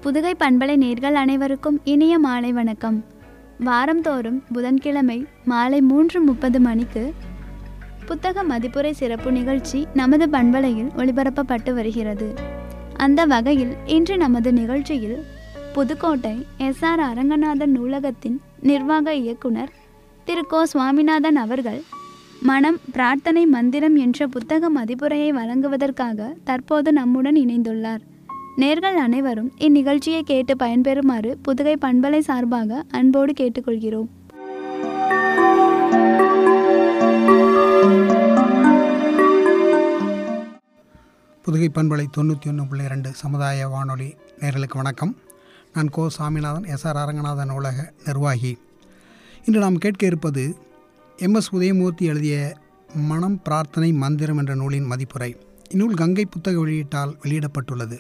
புதுகை பண்பலை நேர்கள் அனைவருக்கும் இனிய மாலை வணக்கம் வாரந்தோறும் புதன்கிழமை மாலை மூன்று முப்பது மணிக்கு புத்தக மதிப்புரை சிறப்பு நிகழ்ச்சி நமது பண்பலையில் ஒளிபரப்பப்பட்டு வருகிறது அந்த வகையில் இன்று நமது நிகழ்ச்சியில் புதுக்கோட்டை எஸ் ஆர் அரங்கநாதன் நூலகத்தின் நிர்வாக இயக்குனர் திரு கோ சுவாமிநாதன் அவர்கள் மனம் பிரார்த்தனை மந்திரம் என்ற புத்தக மதிப்புரையை வழங்குவதற்காக தற்போது நம்முடன் இணைந்துள்ளார் நேர்கள் அனைவரும் இந்நிகழ்ச்சியை கேட்டு பயன்பெறுமாறு புதுகை பண்பலை சார்பாக அன்போடு கேட்டுக்கொள்கிறோம் புதுகை பண்பலை தொண்ணூற்றி ஒன்று புள்ளி ரெண்டு சமுதாய வானொலி நேர்களுக்கு வணக்கம் நான் கோ சாமிநாதன் எஸ் ஆர் அரங்கநாதன் உலக நிர்வாகி இன்று நாம் கேட்க இருப்பது எம்எஸ் உதயமூர்த்தி எழுதிய மனம் பிரார்த்தனை மந்திரம் என்ற நூலின் மதிப்புரை இந்நூல் கங்கை புத்தக வெளியீட்டால் வெளியிடப்பட்டுள்ளது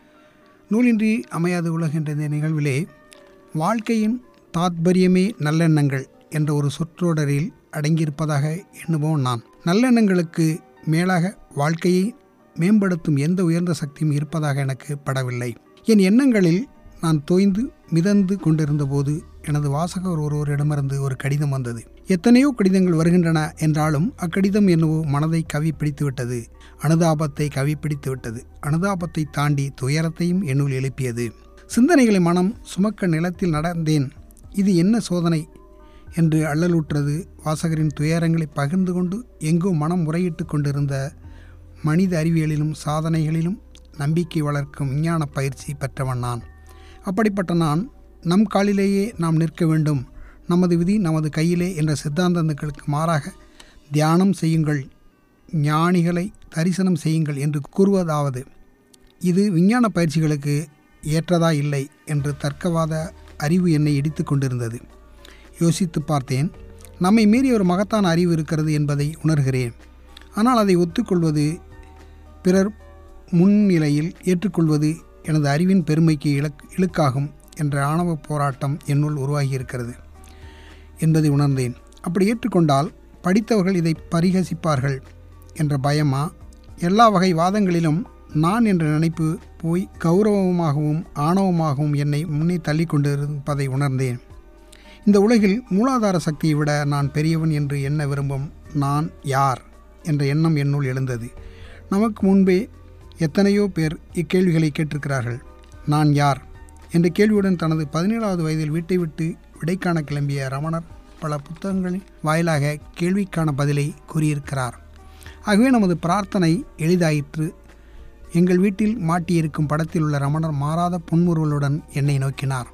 நூலின்றி அமையாது உலக என்ற இந்த நிகழ்விலே வாழ்க்கையின் தாத்பரியமே நல்லெண்ணங்கள் என்ற ஒரு சொற்றொடரில் அடங்கியிருப்பதாக எண்ணுவோம் நான் நல்லெண்ணங்களுக்கு மேலாக வாழ்க்கையை மேம்படுத்தும் எந்த உயர்ந்த சக்தியும் இருப்பதாக எனக்கு படவில்லை என் எண்ணங்களில் நான் தோய்ந்து மிதந்து கொண்டிருந்தபோது எனது வாசகர் ஒருவரிடமிருந்து ஒரு கடிதம் வந்தது எத்தனையோ கடிதங்கள் வருகின்றன என்றாலும் அக்கடிதம் என்னவோ மனதை கவி பிடித்து விட்டது அனுதாபத்தை கவி பிடித்து விட்டது அனுதாபத்தை தாண்டி துயரத்தையும் என்னுள் எழுப்பியது சிந்தனைகளை மனம் சுமக்க நிலத்தில் நடந்தேன் இது என்ன சோதனை என்று அள்ளலுற்றது வாசகரின் துயரங்களை பகிர்ந்து கொண்டு எங்கோ மனம் முறையிட்டு கொண்டிருந்த மனித அறிவியலிலும் சாதனைகளிலும் நம்பிக்கை வளர்க்கும் விஞ்ஞான பயிற்சி பெற்றவன் நான் அப்படிப்பட்ட நான் நம் காலிலேயே நாம் நிற்க வேண்டும் நமது விதி நமது கையிலே என்ற சித்தாந்தங்களுக்கு மாறாக தியானம் செய்யுங்கள் ஞானிகளை தரிசனம் செய்யுங்கள் என்று கூறுவதாவது இது விஞ்ஞான பயிற்சிகளுக்கு ஏற்றதா இல்லை என்று தர்க்கவாத அறிவு என்னை இடித்து கொண்டிருந்தது யோசித்து பார்த்தேன் நம்மை மீறி ஒரு மகத்தான அறிவு இருக்கிறது என்பதை உணர்கிறேன் ஆனால் அதை ஒத்துக்கொள்வது பிறர் முன்னிலையில் ஏற்றுக்கொள்வது எனது அறிவின் பெருமைக்கு இலக் இழுக்காகும் என்ற ஆணவ போராட்டம் என்னுள் உருவாகியிருக்கிறது என்பதை உணர்ந்தேன் அப்படி ஏற்றுக்கொண்டால் படித்தவர்கள் இதை பரிகசிப்பார்கள் என்ற பயமா எல்லா வகை வாதங்களிலும் நான் என்ற நினைப்பு போய் கௌரவமாகவும் ஆணவமாகவும் என்னை முன்னே தள்ளி கொண்டிருப்பதை உணர்ந்தேன் இந்த உலகில் மூலாதார சக்தியை விட நான் பெரியவன் என்று எண்ண விரும்பும் நான் யார் என்ற எண்ணம் என்னுள் எழுந்தது நமக்கு முன்பே எத்தனையோ பேர் இக்கேள்விகளை கேட்டிருக்கிறார்கள் நான் யார் என்ற கேள்வியுடன் தனது பதினேழாவது வயதில் வீட்டை விட்டு விடைக்காண கிளம்பிய ரமணர் பல புத்தகங்களின் வாயிலாக கேள்விக்கான பதிலை கூறியிருக்கிறார் ஆகவே நமது பிரார்த்தனை எளிதாயிற்று எங்கள் வீட்டில் மாட்டியிருக்கும் படத்தில் உள்ள ரமணர் மாறாத புன்முறுவலுடன் என்னை நோக்கினார்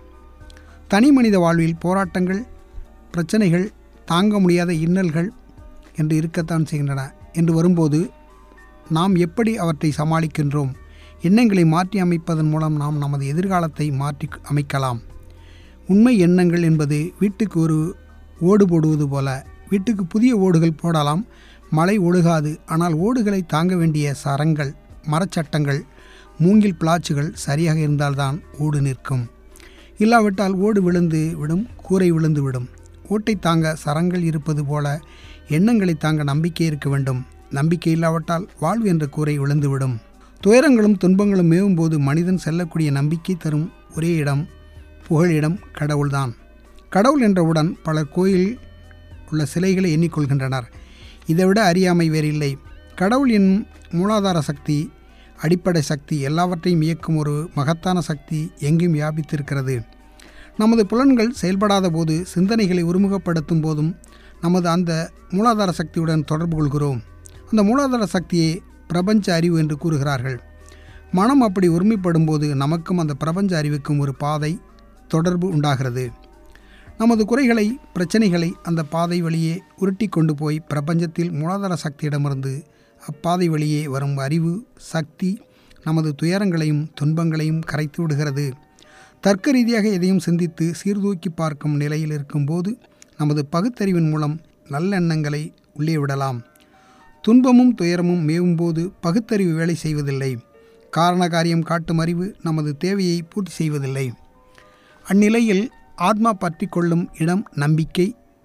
தனி மனித வாழ்வில் போராட்டங்கள் பிரச்சனைகள் தாங்க முடியாத இன்னல்கள் என்று இருக்கத்தான் செய்கின்றன என்று வரும்போது நாம் எப்படி அவற்றை சமாளிக்கின்றோம் எண்ணங்களை மாற்றி அமைப்பதன் மூலம் நாம் நமது எதிர்காலத்தை மாற்றி அமைக்கலாம் உண்மை எண்ணங்கள் என்பது வீட்டுக்கு ஒரு ஓடு போடுவது போல வீட்டுக்கு புதிய ஓடுகள் போடலாம் மழை ஒழுகாது ஆனால் ஓடுகளை தாங்க வேண்டிய சரங்கள் மரச்சட்டங்கள் மூங்கில் பிளாச்சுகள் சரியாக இருந்தால்தான் ஓடு நிற்கும் இல்லாவிட்டால் ஓடு விழுந்து விடும் கூரை விழுந்து விடும் ஓட்டை தாங்க சரங்கள் இருப்பது போல எண்ணங்களை தாங்க நம்பிக்கை இருக்க வேண்டும் நம்பிக்கை இல்லாவிட்டால் வாழ்வு என்ற கூரை விழுந்துவிடும் துயரங்களும் துன்பங்களும் மேவும்போது மனிதன் செல்லக்கூடிய நம்பிக்கை தரும் ஒரே இடம் புகழிடம் கடவுள்தான் கடவுள் என்றவுடன் பலர் கோயில் உள்ள சிலைகளை எண்ணிக்கொள்கின்றனர் இதைவிட அறியாமை வேறில்லை கடவுள் என்னும் மூலாதார சக்தி அடிப்படை சக்தி எல்லாவற்றையும் இயக்கும் ஒரு மகத்தான சக்தி எங்கும் வியாபித்திருக்கிறது நமது புலன்கள் செயல்படாத போது சிந்தனைகளை ஒருமுகப்படுத்தும் போதும் நமது அந்த மூலாதார சக்தியுடன் தொடர்பு கொள்கிறோம் அந்த மூலாதார சக்தியை பிரபஞ்ச அறிவு என்று கூறுகிறார்கள் மனம் அப்படி ஒருமைப்படும் போது நமக்கும் அந்த பிரபஞ்ச அறிவுக்கும் ஒரு பாதை தொடர்பு உண்டாகிறது நமது குறைகளை பிரச்சனைகளை அந்த பாதை வழியே உருட்டி கொண்டு போய் பிரபஞ்சத்தில் மூலாதார சக்தியிடமிருந்து அப்பாதை வழியே வரும் அறிவு சக்தி நமது துயரங்களையும் துன்பங்களையும் கரைத்து விடுகிறது தர்க்க ரீதியாக எதையும் சிந்தித்து சீர்தூக்கி பார்க்கும் நிலையில் இருக்கும்போது நமது பகுத்தறிவின் மூலம் நல்லெண்ணங்களை உள்ளே விடலாம் துன்பமும் துயரமும் மேவும்போது பகுத்தறிவு வேலை செய்வதில்லை காரண காரியம் காட்டும் அறிவு நமது தேவையை பூர்த்தி செய்வதில்லை அந்நிலையில் ஆத்மா பற்றி கொள்ளும் இடம் நம்பிக்கை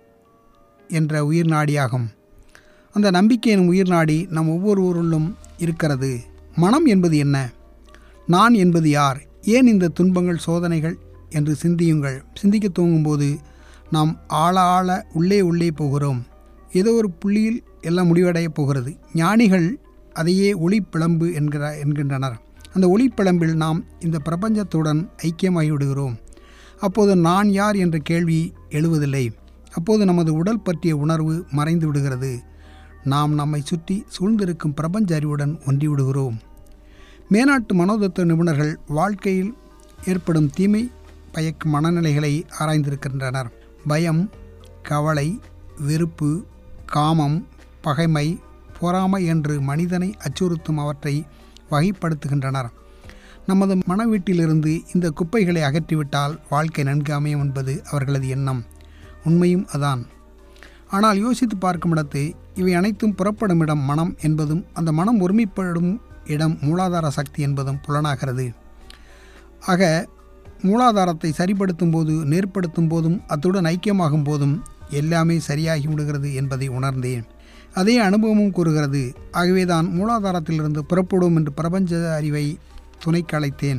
என்ற உயிர் நாடியாகும் அந்த நம்பிக்கை எனும் உயிர் நாடி நம் ஒவ்வொருவருள்ளும் இருக்கிறது மனம் என்பது என்ன நான் என்பது யார் ஏன் இந்த துன்பங்கள் சோதனைகள் என்று சிந்தியுங்கள் சிந்திக்க துவங்கும்போது நாம் ஆழ ஆழ உள்ளே உள்ளே போகிறோம் ஏதோ ஒரு புள்ளியில் எல்லாம் முடிவடையப் போகிறது ஞானிகள் அதையே ஒளிப்பிளம்பு என்கிற என்கின்றனர் அந்த ஒளிப்பிளம்பில் நாம் இந்த பிரபஞ்சத்துடன் ஐக்கியமாகி விடுகிறோம் அப்போது நான் யார் என்ற கேள்வி எழுவதில்லை அப்போது நமது உடல் பற்றிய உணர்வு மறைந்து விடுகிறது நாம் நம்மை சுற்றி சூழ்ந்திருக்கும் பிரபஞ்ச அறிவுடன் ஒன்றி விடுகிறோம் மேனாட்டு மனோதத்துவ நிபுணர்கள் வாழ்க்கையில் ஏற்படும் தீமை பயக்கும் மனநிலைகளை ஆராய்ந்திருக்கின்றனர் பயம் கவலை வெறுப்பு காமம் பகைமை பொறாமை என்று மனிதனை அச்சுறுத்தும் அவற்றை வகைப்படுத்துகின்றனர் நமது மன வீட்டிலிருந்து இந்த குப்பைகளை அகற்றிவிட்டால் வாழ்க்கை நன்கு அமையும் என்பது அவர்களது எண்ணம் உண்மையும் அதான் ஆனால் யோசித்து பார்க்கும் இடத்து இவை அனைத்தும் புறப்படும் இடம் மனம் என்பதும் அந்த மனம் ஒருமைப்படும் இடம் மூலாதார சக்தி என்பதும் புலனாகிறது ஆக மூலாதாரத்தை சரிப்படுத்தும் போது நேர்படுத்தும் போதும் அத்துடன் ஐக்கியமாகும் போதும் எல்லாமே சரியாகி விடுகிறது என்பதை உணர்ந்தேன் அதே அனுபவமும் கூறுகிறது ஆகவே தான் மூலாதாரத்திலிருந்து புறப்படும் என்று பிரபஞ்ச அறிவை துணைக்கு அழைத்தேன்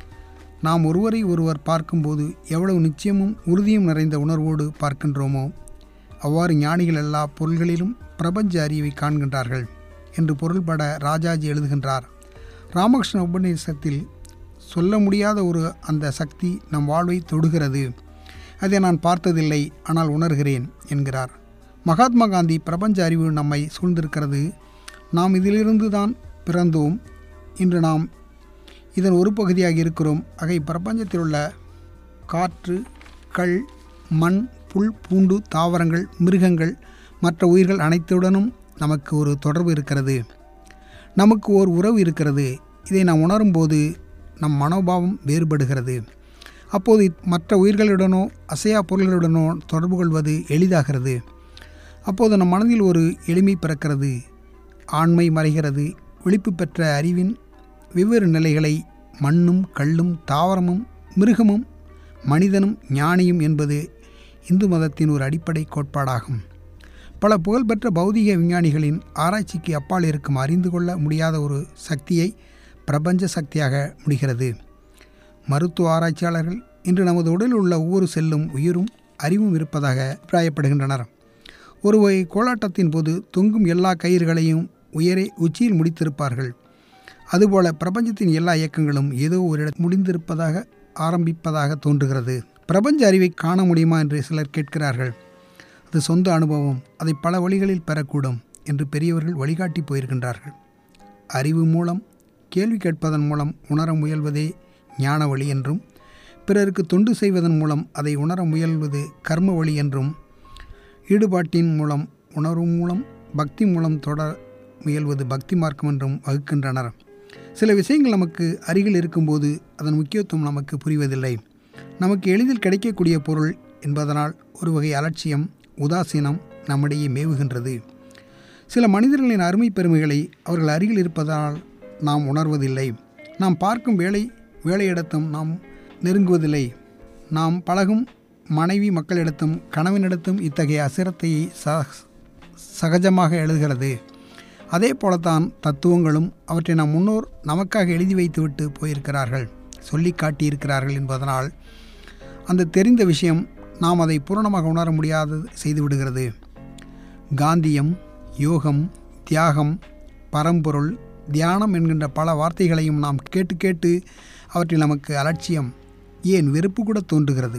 நாம் ஒருவரை ஒருவர் பார்க்கும்போது எவ்வளவு நிச்சயமும் உறுதியும் நிறைந்த உணர்வோடு பார்க்கின்றோமோ அவ்வாறு ஞானிகள் எல்லா பொருள்களிலும் பிரபஞ்ச அறிவை காண்கின்றார்கள் என்று பொருள்பட ராஜாஜி எழுதுகின்றார் ராமகிருஷ்ண உபநிஷத்தில் சொல்ல முடியாத ஒரு அந்த சக்தி நம் வாழ்வை தொடுகிறது அதை நான் பார்த்ததில்லை ஆனால் உணர்கிறேன் என்கிறார் மகாத்மா காந்தி பிரபஞ்ச அறிவு நம்மை சூழ்ந்திருக்கிறது நாம் இதிலிருந்து தான் பிறந்தோம் இன்று நாம் இதன் ஒரு பகுதியாக இருக்கிறோம் ஆக பிரபஞ்சத்தில் உள்ள காற்று கல் மண் புல் பூண்டு தாவரங்கள் மிருகங்கள் மற்ற உயிர்கள் அனைத்துடனும் நமக்கு ஒரு தொடர்பு இருக்கிறது நமக்கு ஓர் உறவு இருக்கிறது இதை நாம் உணரும்போது நம் மனோபாவம் வேறுபடுகிறது அப்போது மற்ற உயிர்களுடனோ அசையா பொருள்களுடனோ தொடர்பு கொள்வது எளிதாகிறது அப்போது நம் மனதில் ஒரு எளிமை பிறக்கிறது ஆண்மை மறைகிறது விழிப்பு பெற்ற அறிவின் வெவ்வேறு நிலைகளை மண்ணும் கல்லும் தாவரமும் மிருகமும் மனிதனும் ஞானியும் என்பது இந்து மதத்தின் ஒரு அடிப்படை கோட்பாடாகும் பல புகழ்பெற்ற பௌதிக விஞ்ஞானிகளின் ஆராய்ச்சிக்கு அப்பால் இருக்கும் அறிந்து கொள்ள முடியாத ஒரு சக்தியை பிரபஞ்ச சக்தியாக முடிகிறது மருத்துவ ஆராய்ச்சியாளர்கள் இன்று நமது உடலில் உள்ள ஒவ்வொரு செல்லும் உயிரும் அறிவும் இருப்பதாக அபிப்பிராயப்படுகின்றனர் ஒரு வகை கோலாட்டத்தின் போது தொங்கும் எல்லா கயிறுகளையும் உயரே உச்சியில் முடித்திருப்பார்கள் அதுபோல பிரபஞ்சத்தின் எல்லா இயக்கங்களும் ஏதோ ஒரு இடம் முடிந்திருப்பதாக ஆரம்பிப்பதாக தோன்றுகிறது பிரபஞ்ச அறிவை காண முடியுமா என்று சிலர் கேட்கிறார்கள் அது சொந்த அனுபவம் அதை பல வழிகளில் பெறக்கூடும் என்று பெரியவர்கள் வழிகாட்டி போயிருக்கின்றார்கள் அறிவு மூலம் கேள்வி கேட்பதன் மூலம் உணர முயல்வதே ஞான வழி என்றும் பிறருக்கு தொண்டு செய்வதன் மூலம் அதை உணர முயல்வது கர்ம வழி என்றும் ஈடுபாட்டின் மூலம் உணர்வு மூலம் பக்தி மூலம் தொடர் முயல்வது பக்தி மார்க்கம் என்றும் வகுக்கின்றனர் சில விஷயங்கள் நமக்கு அருகில் இருக்கும்போது அதன் முக்கியத்துவம் நமக்கு புரிவதில்லை நமக்கு எளிதில் கிடைக்கக்கூடிய பொருள் என்பதனால் ஒரு வகை அலட்சியம் உதாசீனம் நம்மிடையே மேவுகின்றது சில மனிதர்களின் அருமை பெருமைகளை அவர்கள் அருகில் இருப்பதால் நாம் உணர்வதில்லை நாம் பார்க்கும் வேலை வேலையிடத்தும் நாம் நெருங்குவதில்லை நாம் பழகும் மனைவி மக்களிடத்தும் கணவனிடத்தும் இத்தகைய அசிரத்தையை ச சகஜமாக எழுதுகிறது அதே போலத்தான் தத்துவங்களும் அவற்றை நம் முன்னோர் நமக்காக எழுதி வைத்துவிட்டு போயிருக்கிறார்கள் சொல்லி காட்டியிருக்கிறார்கள் என்பதனால் அந்த தெரிந்த விஷயம் நாம் அதை பூரணமாக உணர முடியாது செய்துவிடுகிறது காந்தியம் யோகம் தியாகம் பரம்பொருள் தியானம் என்கின்ற பல வார்த்தைகளையும் நாம் கேட்டு கேட்டு அவற்றில் நமக்கு அலட்சியம் ஏன் வெறுப்பு கூட தோன்றுகிறது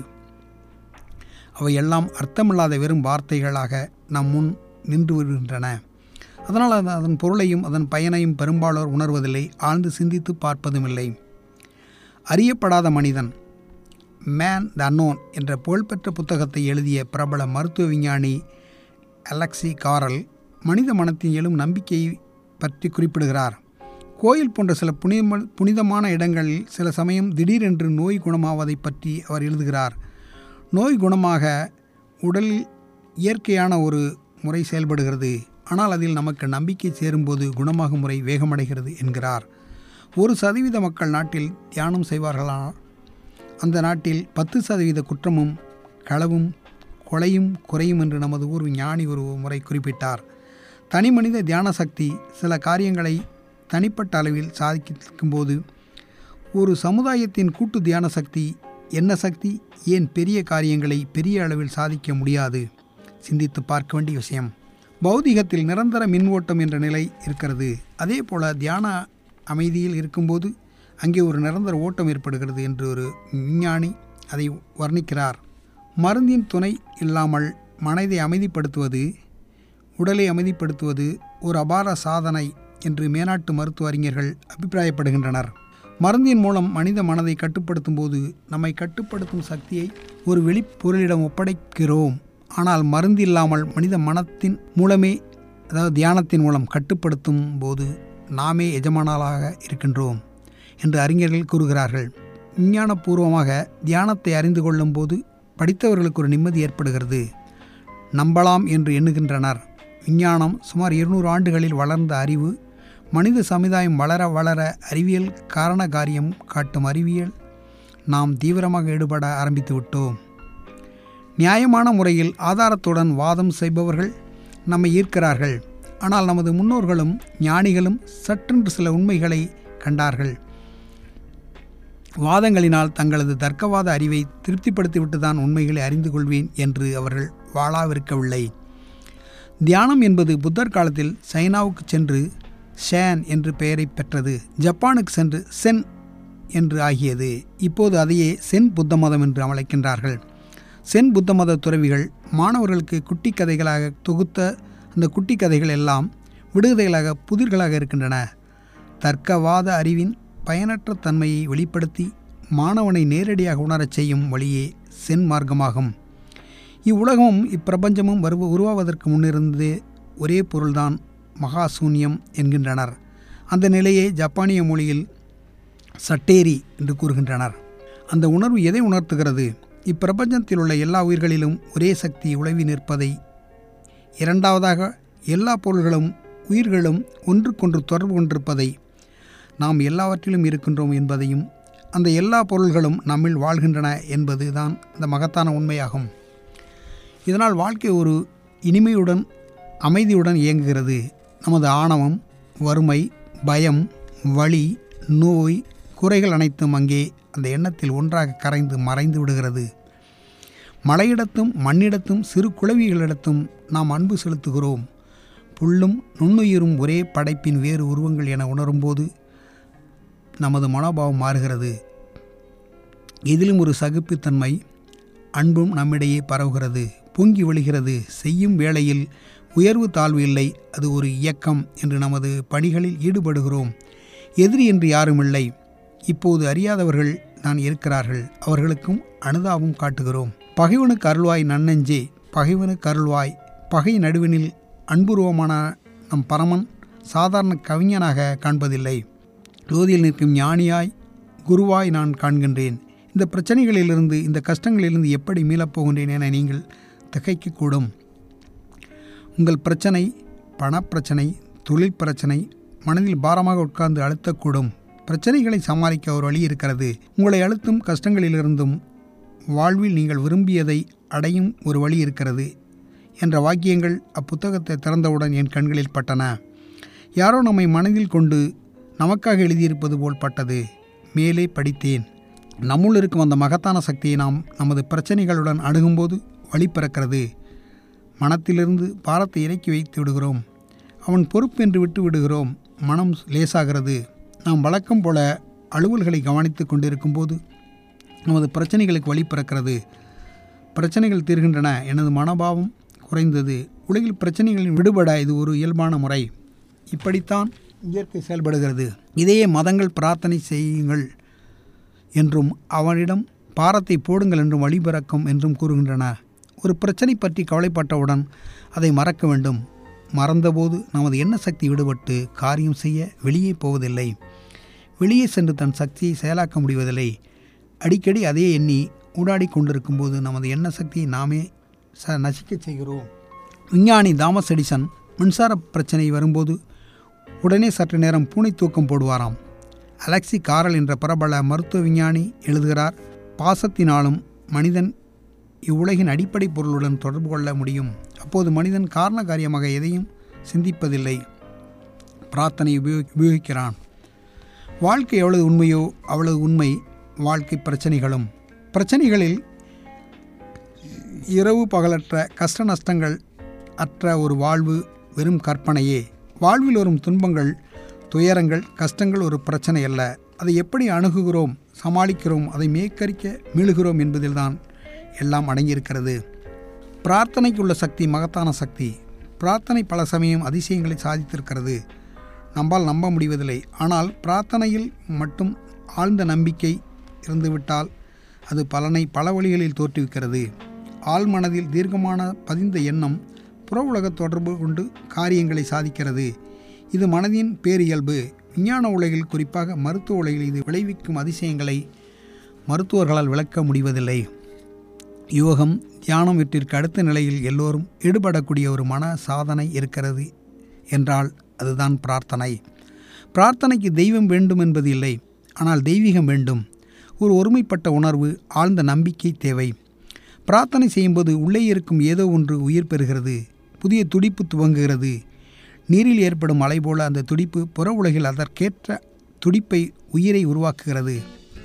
அவையெல்லாம் அர்த்தமில்லாத வெறும் வார்த்தைகளாக நம் முன் நின்று வருகின்றன அதனால் அது அதன் பொருளையும் அதன் பயனையும் பெரும்பாலோர் உணர்வதில்லை ஆழ்ந்து சிந்தித்து பார்ப்பதுமில்லை அறியப்படாத மனிதன் மேன் த அன்னோன் என்ற புகழ்பெற்ற புத்தகத்தை எழுதிய பிரபல மருத்துவ விஞ்ஞானி அலெக்சி காரல் மனித மனத்தின் எழும் நம்பிக்கையை பற்றி குறிப்பிடுகிறார் கோயில் போன்ற சில புனித புனிதமான இடங்களில் சில சமயம் திடீரென்று நோய் குணமாவதை பற்றி அவர் எழுதுகிறார் நோய் குணமாக உடலில் இயற்கையான ஒரு முறை செயல்படுகிறது ஆனால் அதில் நமக்கு நம்பிக்கை சேரும்போது குணமாகும் முறை வேகமடைகிறது என்கிறார் ஒரு சதவீத மக்கள் நாட்டில் தியானம் செய்வார்களா அந்த நாட்டில் பத்து சதவீத குற்றமும் களவும் கொலையும் குறையும் என்று நமது ஊர் ஞானி ஒரு முறை குறிப்பிட்டார் தனி மனித தியான சக்தி சில காரியங்களை தனிப்பட்ட அளவில் சாதிக்கும்போது ஒரு சமுதாயத்தின் கூட்டு தியான சக்தி என்ன சக்தி ஏன் பெரிய காரியங்களை பெரிய அளவில் சாதிக்க முடியாது சிந்தித்து பார்க்க வேண்டிய விஷயம் பௌதிகத்தில் நிரந்தர மின் ஓட்டம் என்ற நிலை இருக்கிறது அதே போல தியான அமைதியில் இருக்கும்போது அங்கே ஒரு நிரந்தர ஓட்டம் ஏற்படுகிறது என்று ஒரு விஞ்ஞானி அதை வர்ணிக்கிறார் மருந்தின் துணை இல்லாமல் மனதை அமைதிப்படுத்துவது உடலை அமைதிப்படுத்துவது ஒரு அபார சாதனை என்று மேனாட்டு மருத்துவ அறிஞர்கள் அபிப்பிராயப்படுகின்றனர் மருந்தின் மூலம் மனித மனதை கட்டுப்படுத்தும் போது நம்மை கட்டுப்படுத்தும் சக்தியை ஒரு வெளிப்பொருளிடம் ஒப்படைக்கிறோம் ஆனால் மருந்து இல்லாமல் மனித மனத்தின் மூலமே அதாவது தியானத்தின் மூலம் கட்டுப்படுத்தும் போது நாமே எஜமானலாக இருக்கின்றோம் என்று அறிஞர்கள் கூறுகிறார்கள் விஞ்ஞானபூர்வமாக தியானத்தை அறிந்து கொள்ளும் போது படித்தவர்களுக்கு ஒரு நிம்மதி ஏற்படுகிறது நம்பலாம் என்று எண்ணுகின்றனர் விஞ்ஞானம் சுமார் இருநூறு ஆண்டுகளில் வளர்ந்த அறிவு மனித சமுதாயம் வளர வளர அறிவியல் காரண காரியம் காட்டும் அறிவியல் நாம் தீவிரமாக ஈடுபட ஆரம்பித்து விட்டோம் நியாயமான முறையில் ஆதாரத்துடன் வாதம் செய்பவர்கள் நம்மை ஈர்க்கிறார்கள் ஆனால் நமது முன்னோர்களும் ஞானிகளும் சற்றென்று சில உண்மைகளை கண்டார்கள் வாதங்களினால் தங்களது தர்க்கவாத அறிவை திருப்திப்படுத்திவிட்டுதான் உண்மைகளை அறிந்து கொள்வேன் என்று அவர்கள் வாழாவிருக்கவில்லை தியானம் என்பது புத்தர் காலத்தில் சைனாவுக்கு சென்று ஷேன் என்று பெயரை பெற்றது ஜப்பானுக்கு சென்று சென் என்று ஆகியது இப்போது அதையே சென் புத்த மதம் என்று அழைக்கின்றார்கள் சென் புத்த மத துறவிகள் மாணவர்களுக்கு குட்டி கதைகளாக தொகுத்த அந்த குட்டி கதைகள் எல்லாம் விடுகதைகளாக புதிர்களாக இருக்கின்றன தர்க்கவாத அறிவின் பயனற்ற தன்மையை வெளிப்படுத்தி மாணவனை நேரடியாக உணரச் செய்யும் வழியே சென் மார்க்கமாகும் இவ்வுலகமும் இப்பிரபஞ்சமும் வருவ உருவாவதற்கு முன்னிருந்து ஒரே பொருள்தான் மகா சூன்யம் என்கின்றனர் அந்த நிலையை ஜப்பானிய மொழியில் சட்டேரி என்று கூறுகின்றனர் அந்த உணர்வு எதை உணர்த்துகிறது இப்பிரபஞ்சத்தில் உள்ள எல்லா உயிர்களிலும் ஒரே சக்தி உழவி நிற்பதை இரண்டாவதாக எல்லா பொருள்களும் உயிர்களும் ஒன்றுக்கொன்று தொடர்பு கொண்டிருப்பதை நாம் எல்லாவற்றிலும் இருக்கின்றோம் என்பதையும் அந்த எல்லா பொருள்களும் நம்மில் வாழ்கின்றன என்பது தான் இந்த மகத்தான உண்மையாகும் இதனால் வாழ்க்கை ஒரு இனிமையுடன் அமைதியுடன் இயங்குகிறது நமது ஆணவம் வறுமை பயம் வலி நோய் குறைகள் அனைத்தும் அங்கே அந்த எண்ணத்தில் ஒன்றாக கரைந்து மறைந்து விடுகிறது மலையிடத்தும் மண்ணிடத்தும் சிறு குளவிகளிடத்தும் நாம் அன்பு செலுத்துகிறோம் புல்லும் நுண்ணுயிரும் ஒரே படைப்பின் வேறு உருவங்கள் என உணரும்போது நமது மனோபாவம் மாறுகிறது இதிலும் ஒரு சகிப்புத்தன்மை அன்பும் நம்மிடையே பரவுகிறது பொங்கி வழிகிறது செய்யும் வேளையில் உயர்வு தாழ்வு இல்லை அது ஒரு இயக்கம் என்று நமது பணிகளில் ஈடுபடுகிறோம் எதிரி என்று யாரும் இல்லை இப்போது அறியாதவர்கள் நான் இருக்கிறார்கள் அவர்களுக்கும் அனுதாபம் காட்டுகிறோம் பகைவனுக்கு அருள்வாய் நன்னெஞ்சே பகைவனுக்கு அருள்வாய் பகை நடுவினில் அன்புருவமான நம் பரமன் சாதாரண கவிஞனாக காண்பதில்லை ஜோதியில் நிற்கும் ஞானியாய் குருவாய் நான் காண்கின்றேன் இந்த பிரச்சனைகளிலிருந்து இந்த கஷ்டங்களிலிருந்து எப்படி மீளப்போகின்றேன் என நீங்கள் திகைக்கக்கூடும் உங்கள் பிரச்சனை பணப்பிரச்சனை தொழில் பிரச்சனை மனதில் பாரமாக உட்கார்ந்து அழுத்தக்கூடும் பிரச்சனைகளை சமாளிக்க ஒரு வழி இருக்கிறது உங்களை அழுத்தும் கஷ்டங்களிலிருந்தும் வாழ்வில் நீங்கள் விரும்பியதை அடையும் ஒரு வழி இருக்கிறது என்ற வாக்கியங்கள் அப்புத்தகத்தை திறந்தவுடன் என் கண்களில் பட்டன யாரோ நம்மை மனதில் கொண்டு நமக்காக எழுதியிருப்பது போல் பட்டது மேலே படித்தேன் நம்முள் இருக்கும் அந்த மகத்தான சக்தியை நாம் நமது பிரச்சனைகளுடன் அணுகும்போது வழி பிறக்கிறது மனத்திலிருந்து பாரத்தை இறக்கி வைத்து விடுகிறோம் அவன் பொறுப்பு என்று விட்டு விடுகிறோம் மனம் லேசாகிறது நாம் வழக்கம் போல அலுவல்களை கவனித்து கொண்டிருக்கும்போது நமது பிரச்சனைகளுக்கு வழி பிறக்கிறது பிரச்சனைகள் தீர்கின்றன எனது மனோபாவம் குறைந்தது உலகில் பிரச்சனைகளில் விடுபட இது ஒரு இயல்பான முறை இப்படித்தான் இயற்கை செயல்படுகிறது இதையே மதங்கள் பிரார்த்தனை செய்யுங்கள் என்றும் அவனிடம் பாரத்தை போடுங்கள் என்றும் வழிபிறக்கும் என்றும் கூறுகின்றன ஒரு பிரச்சனை பற்றி கவலைப்பட்டவுடன் அதை மறக்க வேண்டும் மறந்தபோது நமது எண்ண சக்தி விடுபட்டு காரியம் செய்ய வெளியே போவதில்லை வெளியே சென்று தன் சக்தியை செயலாக்க முடிவதில்லை அடிக்கடி அதே எண்ணி ஊடாடி கொண்டிருக்கும்போது நமது எண்ண சக்தியை நாமே ச நசிக்கச் செய்கிறோம் விஞ்ஞானி தாமஸ் எடிசன் மின்சார பிரச்சனை வரும்போது உடனே சற்று நேரம் பூனை தூக்கம் போடுவாராம் அலெக்சி காரல் என்ற பிரபல மருத்துவ விஞ்ஞானி எழுதுகிறார் பாசத்தினாலும் மனிதன் இவ்வுலகின் அடிப்படை பொருளுடன் தொடர்பு கொள்ள முடியும் அப்போது மனிதன் காரண காரியமாக எதையும் சிந்திப்பதில்லை பிரார்த்தனை உபயோகி உபயோகிக்கிறான் வாழ்க்கை எவ்வளவு உண்மையோ அவ்வளவு உண்மை வாழ்க்கை பிரச்சனைகளும் பிரச்சனைகளில் இரவு பகலற்ற கஷ்ட நஷ்டங்கள் அற்ற ஒரு வாழ்வு வெறும் கற்பனையே வாழ்வில் வரும் துன்பங்கள் துயரங்கள் கஷ்டங்கள் ஒரு பிரச்சனை அல்ல அதை எப்படி அணுகுகிறோம் சமாளிக்கிறோம் அதை மேற்கரிக்க மீளுகிறோம் என்பதில்தான் எல்லாம் அடங்கியிருக்கிறது பிரார்த்தனைக்கு உள்ள சக்தி மகத்தான சக்தி பிரார்த்தனை பல சமயம் அதிசயங்களை சாதித்திருக்கிறது நம்மால் நம்ப முடிவதில்லை ஆனால் பிரார்த்தனையில் மட்டும் ஆழ்ந்த நம்பிக்கை இருந்துவிட்டால் அது பலனை பல வழிகளில் தோற்றுவிக்கிறது ஆழ்மனதில் தீர்க்கமான பதிந்த எண்ணம் புற உலக தொடர்பு கொண்டு காரியங்களை சாதிக்கிறது இது மனதின் பேரியல்பு விஞ்ஞான உலகில் குறிப்பாக மருத்துவ உலகில் இது விளைவிக்கும் அதிசயங்களை மருத்துவர்களால் விளக்க முடிவதில்லை யோகம் தியானம் இவற்றிற்கு அடுத்த நிலையில் எல்லோரும் ஈடுபடக்கூடிய ஒரு மன சாதனை இருக்கிறது என்றால் அதுதான் பிரார்த்தனை பிரார்த்தனைக்கு தெய்வம் வேண்டும் என்பது இல்லை ஆனால் தெய்வீகம் வேண்டும் ஒரு ஒருமைப்பட்ட உணர்வு ஆழ்ந்த நம்பிக்கை தேவை பிரார்த்தனை செய்யும்போது உள்ளே இருக்கும் ஏதோ ஒன்று உயிர் பெறுகிறது புதிய துடிப்பு துவங்குகிறது நீரில் ஏற்படும் அலை போல அந்த துடிப்பு புற உலகில் அதற்கேற்ற துடிப்பை உயிரை உருவாக்குகிறது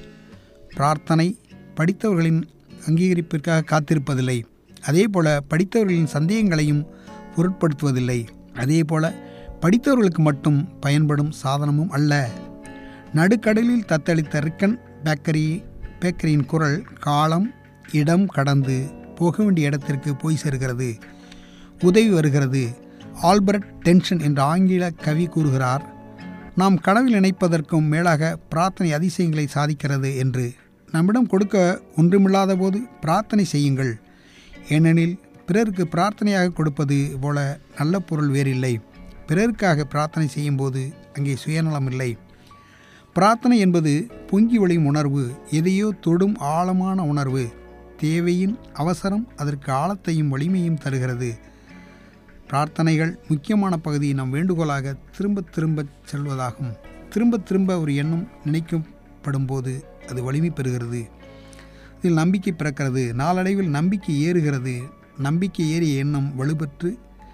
பிரார்த்தனை படித்தவர்களின் அங்கீகரிப்பிற்காக காத்திருப்பதில்லை அதேபோல படித்தவர்களின் சந்தேகங்களையும் பொருட்படுத்துவதில்லை அதேபோல படித்தவர்களுக்கு மட்டும் பயன்படும் சாதனமும் அல்ல நடுக்கடலில் தத்தளித்த ரிக்கன் பேக்கரி பேக்கரியின் குரல் காலம் இடம் கடந்து போக வேண்டிய இடத்திற்கு போய் சேர்கிறது உதவி வருகிறது ஆல்பர்ட் டென்ஷன் என்ற ஆங்கில கவி கூறுகிறார் நாம் கனவில் நினைப்பதற்கும் மேலாக பிரார்த்தனை அதிசயங்களை சாதிக்கிறது என்று நம்மிடம் கொடுக்க ஒன்றுமில்லாத போது பிரார்த்தனை செய்யுங்கள் ஏனெனில் பிறருக்கு பிரார்த்தனையாக கொடுப்பது போல நல்ல பொருள் வேறில்லை பிறருக்காக பிரார்த்தனை செய்யும்போது அங்கே சுயநலம் இல்லை பிரார்த்தனை என்பது பொங்கி வழியும் உணர்வு எதையோ தொடும் ஆழமான உணர்வு தேவையின் அவசரம் அதற்கு ஆழத்தையும் வலிமையும் தருகிறது பிரார்த்தனைகள் முக்கியமான பகுதி நம் வேண்டுகோளாக திரும்ப திரும்ப செல்வதாகும் திரும்ப திரும்ப ஒரு எண்ணம் நினைக்கப்படும் போது அது வலிமை பெறுகிறது இதில் நம்பிக்கை பிறக்கிறது நாளடைவில் நம்பிக்கை ஏறுகிறது நம்பிக்கை ஏறிய எண்ணம் வலுப்பெற்று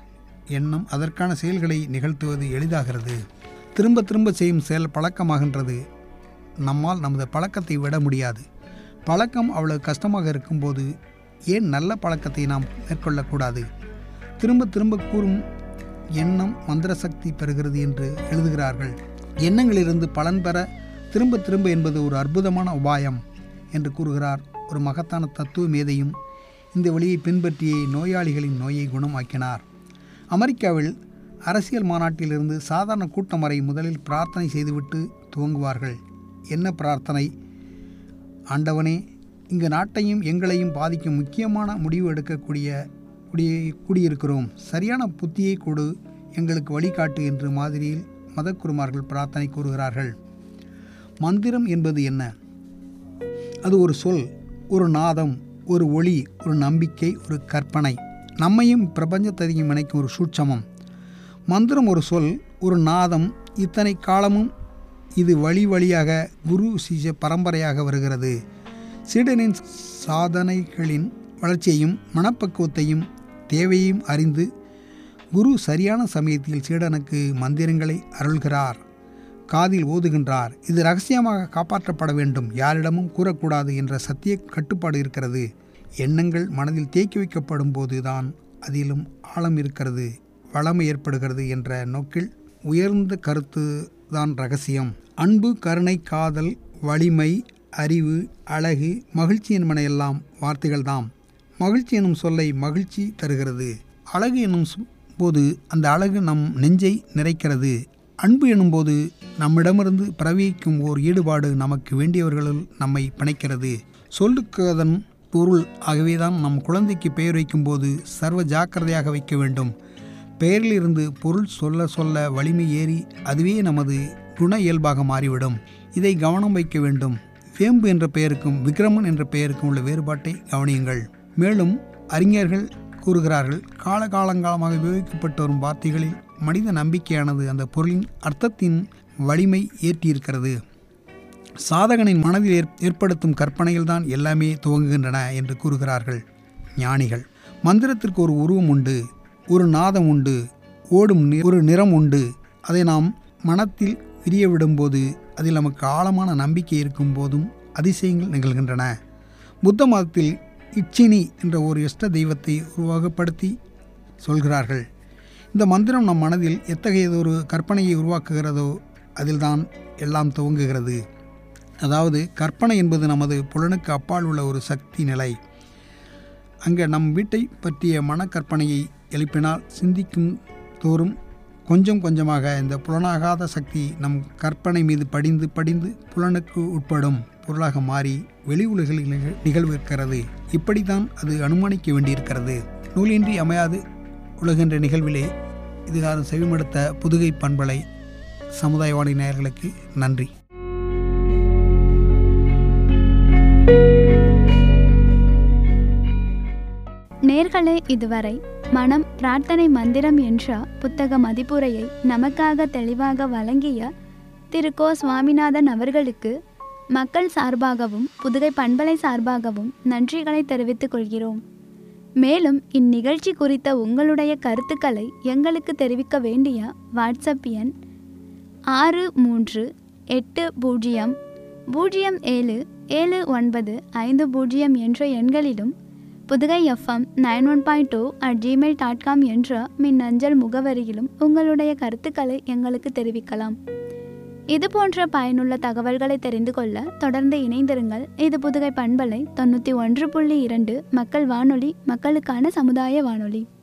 எண்ணம் அதற்கான செயல்களை நிகழ்த்துவது எளிதாகிறது திரும்ப திரும்ப செய்யும் செயல் பழக்கமாகின்றது நம்மால் நமது பழக்கத்தை விட முடியாது பழக்கம் அவ்வளவு கஷ்டமாக இருக்கும்போது ஏன் நல்ல பழக்கத்தை நாம் மேற்கொள்ளக்கூடாது திரும்ப திரும்ப கூறும் எண்ணம் மந்திர சக்தி பெறுகிறது என்று எழுதுகிறார்கள் எண்ணங்களிலிருந்து பலன் பெற திரும்ப திரும்ப என்பது ஒரு அற்புதமான உபாயம் என்று கூறுகிறார் ஒரு மகத்தான தத்துவ மேதையும் இந்த வழியை பின்பற்றியே நோயாளிகளின் நோயை குணமாக்கினார் அமெரிக்காவில் அரசியல் மாநாட்டிலிருந்து சாதாரண கூட்டம் வரை முதலில் பிரார்த்தனை செய்துவிட்டு துவங்குவார்கள் என்ன பிரார்த்தனை ஆண்டவனே இங்கு நாட்டையும் எங்களையும் பாதிக்கும் முக்கியமான முடிவு எடுக்கக்கூடிய குடிய கூடியிருக்கிறோம் சரியான புத்தியை கொடு எங்களுக்கு வழிகாட்டு என்று மாதிரியில் மதக்குருமார்கள் பிரார்த்தனை கூறுகிறார்கள் மந்திரம் என்பது என்ன அது ஒரு சொல் ஒரு நாதம் ஒரு ஒளி ஒரு நம்பிக்கை ஒரு கற்பனை நம்மையும் பிரபஞ்சத்தையும் இணைக்கும் ஒரு சூட்சமம் மந்திரம் ஒரு சொல் ஒரு நாதம் இத்தனை காலமும் இது வழி வழியாக குரு சிஷ்ய பரம்பரையாக வருகிறது சீடனின் சாதனைகளின் வளர்ச்சியையும் மனப்பக்குவத்தையும் தேவையையும் அறிந்து குரு சரியான சமயத்தில் சீடனுக்கு மந்திரங்களை அருள்கிறார் காதில் ஓதுகின்றார் இது ரகசியமாக காப்பாற்றப்பட வேண்டும் யாரிடமும் கூறக்கூடாது என்ற சத்திய கட்டுப்பாடு இருக்கிறது எண்ணங்கள் மனதில் தேக்கி வைக்கப்படும் போதுதான் அதிலும் ஆழம் இருக்கிறது வளமை ஏற்படுகிறது என்ற நோக்கில் உயர்ந்த கருத்து தான் ரகசியம் அன்பு கருணை காதல் வலிமை அறிவு அழகு மகிழ்ச்சி என்பனையெல்லாம் வார்த்தைகள்தாம் மகிழ்ச்சி எனும் சொல்லை மகிழ்ச்சி தருகிறது அழகு என்னும் போது அந்த அழகு நம் நெஞ்சை நிறைக்கிறது அன்பு எனும்போது நம்மிடமிருந்து பிரவகிக்கும் ஓர் ஈடுபாடு நமக்கு வேண்டியவர்களுள் நம்மை பிணைக்கிறது சொல்லுக்கு அதன் பொருள் ஆகவேதான் நம் குழந்தைக்கு பெயர் வைக்கும்போது சர்வ ஜாக்கிரதையாக வைக்க வேண்டும் பெயரில் இருந்து பொருள் சொல்ல சொல்ல வலிமை ஏறி அதுவே நமது குண இயல்பாக மாறிவிடும் இதை கவனம் வைக்க வேண்டும் வேம்பு என்ற பெயருக்கும் விக்ரமன் என்ற பெயருக்கும் உள்ள வேறுபாட்டை கவனியுங்கள் மேலும் அறிஞர்கள் கூறுகிறார்கள் காலகாலங்காலமாக உபயோகிக்கப்பட்டு வரும் வார்த்தைகளில் மனித நம்பிக்கையானது அந்த பொருளின் அர்த்தத்தின் வலிமை ஏற்றியிருக்கிறது சாதகனின் மனதில் ஏற் ஏற்படுத்தும் கற்பனைகள்தான் எல்லாமே துவங்குகின்றன என்று கூறுகிறார்கள் ஞானிகள் மந்திரத்திற்கு ஒரு உருவம் உண்டு ஒரு நாதம் உண்டு ஓடும் நி- ஒரு நிறம் உண்டு அதை நாம் மனத்தில் விரிய விடும்போது அதில் நமக்கு ஆழமான நம்பிக்கை இருக்கும் போதும் அதிசயங்கள் நிகழ்கின்றன புத்த மதத்தில் இச்சினி என்ற ஒரு இஷ்ட தெய்வத்தை உருவகப்படுத்தி சொல்கிறார்கள் இந்த மந்திரம் நம் மனதில் எத்தகையதொரு கற்பனையை உருவாக்குகிறதோ அதில்தான் எல்லாம் துவங்குகிறது அதாவது கற்பனை என்பது நமது புலனுக்கு அப்பால் உள்ள ஒரு சக்தி நிலை அங்கே நம் வீட்டை பற்றிய மனக்கற்பனையை எழுப்பினால் சிந்திக்கும் தோறும் கொஞ்சம் கொஞ்சமாக இந்த புலனாகாத சக்தி நம் கற்பனை மீது படிந்து படிந்து புலனுக்கு உட்படும் பொருளாக மாறி வெளி உலகில் நிகழ்- நிகழ்விருக்கிறது இப்படித்தான் அது அனுமானிக்க வேண்டியிருக்கிறது நூலின்றி அமையாது உலகென்ற நிகழ்விலே இதுகாரம் செவிமடுத்த புதுகை பண்பலை சமுதாயவாணி நேயர்களுக்கு நன்றி நேர்களே இதுவரை மனம் பிரார்த்தனை மந்திரம் என்ற புத்தக மதிப்புரையை நமக்காக தெளிவாக வழங்கிய திரு கோ சுவாமிநாதன் அவர்களுக்கு மக்கள் சார்பாகவும் புதுகை பண்பலை சார்பாகவும் நன்றிகளை தெரிவித்துக் கொள்கிறோம் மேலும் இந்நிகழ்ச்சி குறித்த உங்களுடைய கருத்துக்களை எங்களுக்கு தெரிவிக்க வேண்டிய வாட்ஸ்அப் எண் ஆறு மூன்று எட்டு பூஜ்ஜியம் பூஜ்ஜியம் ஏழு ஏழு ஒன்பது ஐந்து பூஜ்ஜியம் என்ற எண்களிலும் Pudugai FM nine one point two at Gmail dot com என்ற மின்னஞ்சல் முகவரியிலும் உங்களுடைய கருத்துக்களை எங்களுக்கு தெரிவிக்கலாம் இது போன்ற பயனுள்ள தகவல்களை தெரிந்து கொள்ள தொடர்ந்து இணைந்திருங்கள் இது புதுகை பண்பலை தொண்ணூற்றி ஒன்று புள்ளி இரண்டு மக்கள் வானொலி மக்களுக்கான சமுதாய வானொலி